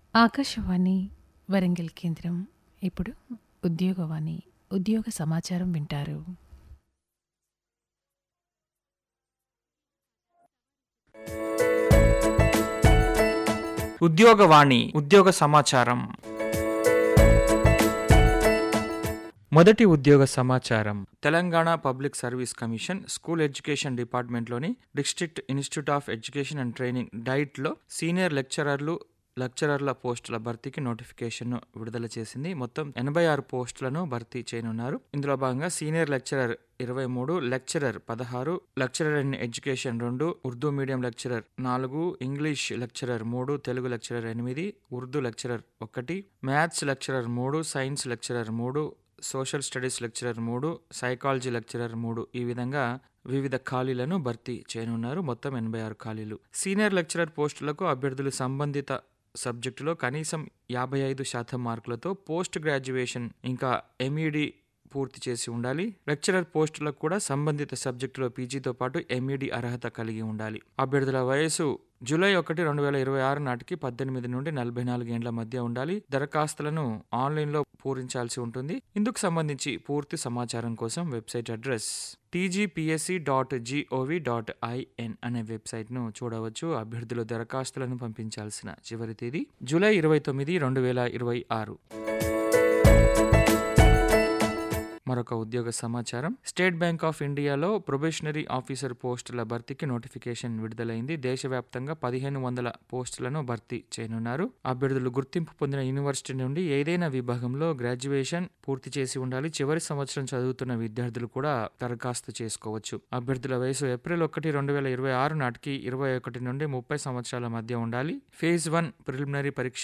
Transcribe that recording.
ఆకాశవాణి వరంగల్ కేంద్రం ఇప్పుడు ఉద్యోగవాణి ఉద్యోగ సమాచారం వింటారు ఉద్యోగవాణి ఉద్యోగ సమాచారం మొదటి ఉద్యోగ సమాచారం Telangana public service commission school education డిపార్ట్మెంట్లోని district institute of education and training డైట్లో సీనియర్ లెక్చరర్లు లెక్చరర్ల పోస్టుల భర్తీకి నోటిఫికేషన్ను విడుదల చేసింది మొత్తం ఎనభై ఆరు పోస్టులను భర్తీ చేయనున్నారు ఇందులో భాగంగా సీనియర్ లెక్చరర్ ఇరవై మూడు లెక్చరర్ పదహారు లెక్చరర్ ఇన్ ఎడ్యుకేషన్ రెండు ఉర్దూ మీడియం లెక్చరర్ నాలుగు ఇంగ్లీష్ లెక్చరర్ మూడు తెలుగు లెక్చరర్ ఎనిమిది ఉర్దూ లెక్చరర్ ఒకటి మ్యాథ్స్ లెక్చరర్ మూడు సైన్స్ లెక్చరర్ మూడు సోషల్ స్టడీస్ లెక్చరర్ మూడు సైకాలజీ లెక్చరర్ మూడు ఈ విధంగా వివిధ ఖాళీలను భర్తీ చేయనున్నారు మొత్తం ఎనభై ఆరు ఖాళీలు సీనియర్ లెక్చరర్ పోస్టులకు అభ్యర్థులు సంబంధిత సబ్జెక్టులో కనీసం యాభై ఐదు శాతం మార్కులతో పోస్ట్ గ్రాడ్యుయేషన్ ఇంకా ఎంఈడి పూర్తి చేసి ఉండాలి లెక్చరర్ పోస్టులకు కూడా సంబంధిత సబ్జెక్టులో పీజీతో పాటు ఎంఈడి అర్హత కలిగి ఉండాలి అభ్యర్థుల వయసు జూలై ఒకటి రెండు వేల ఇరవై ఆరు నాటికి పద్దెనిమిది నుండి నలభై నాలుగు ఏండ్ల మధ్య ఉండాలి దరఖాస్తులను ఆన్లైన్లో పూరించాల్సి ఉంటుంది ఇందుకు సంబంధించి పూర్తి సమాచారం కోసం website address TGPSC dot GOV dot IN అనే వెబ్సైట్ను చూడవచ్చు అభ్యర్థులు దరఖాస్తులను పంపించాల్సిన చివరి తేదీ జూలై ఇరవై తొమ్మిది రెండు వేల ఇరవై ఆరు మరొక ఉద్యోగ సమాచారం స్టేట్ బ్యాంక్ ఆఫ్ ఇండియాలో ప్రొబేషనరీ ఆఫీసర్ పోస్టుల భర్తీకి నోటిఫికేషన్ విడుదలైంది దేశవ్యాప్తంగా పదిహేను వందల పోస్టులను భర్తీ చేయనున్నారు అభ్యర్థులు గుర్తింపు పొందిన యూనివర్సిటీ నుండి ఏదైనా విభాగంలో గ్రాడ్యుయేషన్ పూర్తి చేసి ఉండాలి చివరి సంవత్సరం చదువుతున్న విద్యార్థులు కూడా దరఖాస్తు చేసుకోవచ్చు అభ్యర్థుల వయసు ఏప్రిల్ ఒకటి రెండు వేల ఇరవై ఆరు నాటికి ఇరవై ఒకటి నుండి ముప్పై సంవత్సరాల మధ్య ఉండాలి ఫేజ్ వన్ ప్రిలిమినరీ పరీక్ష